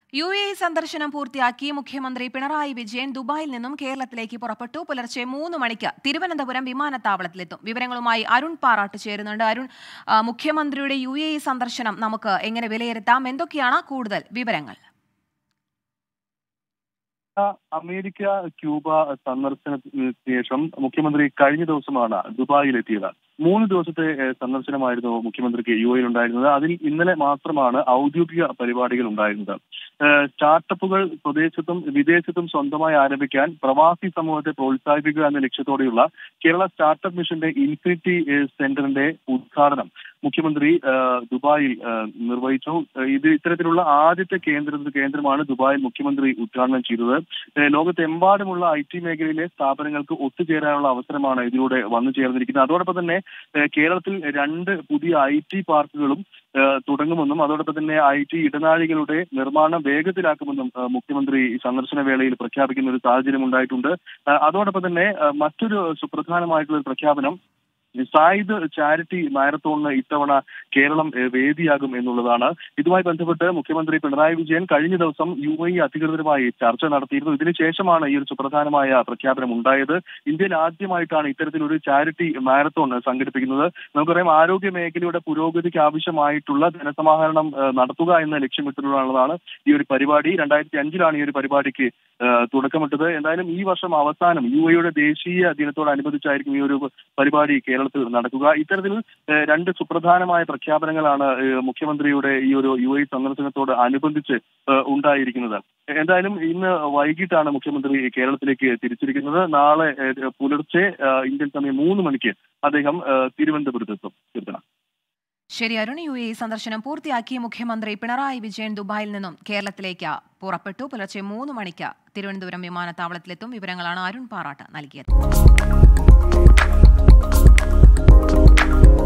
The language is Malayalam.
യു എ സന്ദർശനം പൂർത്തിയാക്കി മുഖ്യമന്ത്രി പിണറായി വിജയൻ ദുബായിൽ നിന്നും കേരളത്തിലേക്ക് പുറപ്പെട്ടു പുലർച്ചെ മൂന്ന് മണിക്ക് തിരുവനന്തപുരം വിമാനത്താവളത്തിലെത്തും വിവരങ്ങളുമായി അരുൺ പാറാട്ട് ചേരുന്നുണ്ട് അരുൺ ആ, മുഖ്യമന്ത്രിയുടെ യു എ സന്ദർശനം നമുക്ക് എങ്ങനെ വിലയിരുത്താം എന്തൊക്കെയാണ് കൂടുതൽ വിവരങ്ങൾ അമേരിക്ക ക്യൂബ സന്ദർശനത്തിന് ശേഷം മുഖ്യമന്ത്രി കഴിഞ്ഞ ദിവസമാണ് ദുബായിലെത്തിയത് മൂന്ന് ദിവസത്തെ ഏഹ്, സന്ദർശനമായിരുന്നു മുഖ്യമന്ത്രിക്ക് യു എയിൽ ഉണ്ടായിരുന്നത് അതിൽ ഇന്നലെ മാത്രമാണ് ഔദ്യോഗിക പരിപാടികൾ ഉണ്ടായിരുന്നത് ഏഹ്, സ്റ്റാർട്ടപ്പുകൾ സ്വദേശത്തും വിദേശത്തും സ്വന്തമായി ആരംഭിക്കാൻ പ്രവാസി സമൂഹത്തെ പ്രോത്സാഹിപ്പിക്കുക എന്ന ലക്ഷ്യത്തോടെയുള്ള കേരള സ്റ്റാർട്ടപ്പ് മിഷന്റെ ഇൻഫിനിറ്റി ഏഹ്, സെന്ററിന്റെ ഉദ്ഘാടനം മുഖ്യമന്ത്രി ഏഹ്, ദുബായിൽ ഏഹ്, നിർവഹിച്ചു ഏഹ്, ഇത് ഇത്തരത്തിലുള്ള ആദ്യത്തെ കേന്ദ്ര കേന്ദ്രമാണ് ദുബായിൽ മുഖ്യമന്ത്രി ഉദ്ഘാടനം ചെയ്തത് ഏഹ്, ലോകത്തെമ്പാടുമുള്ള ഐ ടി മേഖലയിലെ സ്ഥാപനങ്ങൾക്ക് ഒത്തുചേരാനുള്ള അവസരമാണ് ഇതിലൂടെ വന്നു ചേർന്നിരിക്കുന്നത് അതോടൊപ്പം തന്നെ ഏഹ്, കേരളത്തിൽ രണ്ട് പുതിയ ഐ ടി പാർക്കുകളും ഏഹ്, തുടങ്ങുമെന്നും അതോടൊപ്പം തന്നെ ഐ ടി ഇടനാഴികളുടെ നിർമ്മാണം വേഗത്തിലാക്കുമെന്നും ഏഹ്, മുഖ്യമന്ത്രി ഈ സന്ദർശന വേളയിൽ പ്രഖ്യാപിക്കുന്ന ഒരു സാഹചര്യം ഉണ്ടായിട്ടുണ്ട് ഏഹ്, അതോടൊപ്പം തന്നെ ഏഹ്, മറ്റൊരു സുപ്രധാനമായിട്ടുള്ള ഒരു പ്രഖ്യാപനം സായിദ് ചാരിറ്റി മാരത്തോണിന് ഇത്തവണ കേരളം ഏഹ്, വേദിയാകും എന്നുള്ളതാണ് ഇതുമായി ബന്ധപ്പെട്ട് മുഖ്യമന്ത്രി പിണറായി വിജയൻ കഴിഞ്ഞ ദിവസം യു എ അധികൃതരുമായി ചർച്ച നടത്തിയിരുന്നു ഇതിനുശേഷമാണ് ഈ ഒരു സുപ്രധാനമായ പ്രഖ്യാപനം ഉണ്ടായത് ഇന്ത്യയിൽ ആദ്യമായിട്ടാണ് ഇത്തരത്തിലൊരു ചാരിറ്റി മാരത്തോൺ സംഘടിപ്പിക്കുന്നത് നമുക്കറിയാം ആരോഗ്യ മേഖലയുടെ പുരോഗതിക്ക് ആവശ്യമായിട്ടുള്ള ധനസമാഹരണം ഏഹ്, നടത്തുക എന്ന ലക്ഷ്യമിട്ടുള്ളതാണ് ഈ ഒരു പരിപാടി രണ്ടായിരത്തി അഞ്ചിലാണ് ഈ ഒരു പരിപാടിക്ക് ഏഹ്, തുടക്കമിട്ടത് എന്തായാലും ഈ വർഷം അവസാനം യു എയുടെ ദേശീയ ദിനത്തോടനുബന്ധിച്ചായിരിക്കും ഈ ഒരു പരിപാടി കേരളത്തിൽ നടക്കുക ഇത്തരത്തിൽ ഏഹ്, രണ്ട് സുപ്രധാനമായ പ്രഖ്യാപനങ്ങളാണ് ഏഹ്, മുഖ്യമന്ത്രിയുടെ ഈ ഒരു യു എ സന്ദർശനത്തോട് അനുബന്ധിച്ച് ഏഹ്, ഉണ്ടായിരിക്കുന്നത് എന്തായാലും ഇന്ന് വൈകിട്ടാണ് മുഖ്യമന്ത്രി കേരളത്തിലേക്ക് തിരിച്ചിരിക്കുന്നത് നാളെ ഏഹ്, പുലർച്ചെ ഏഹ്, ഇന്ത്യൻ സമയം മൂന്ന് മണിക്ക് അദ്ദേഹം ഏഹ്, തിരുവനന്തപുരത്തെത്തും കീർത്തന ശരി അരുൺ യു എ സന്ദർശനം പൂർത്തിയാക്കി മുഖ്യമന്ത്രി പിണറായി വിജയൻ ദുബായിൽ നിന്നും കേരളത്തിലേക്ക് പുറപ്പെട്ടു പുലർച്ചെ മൂന്ന് മണിക്ക് തിരുവനന്തപുരം വിമാനത്താവളത്തിലെത്തും വിവരങ്ങളാണ് അരുൺ പാറാട്ട് നൽകിയത്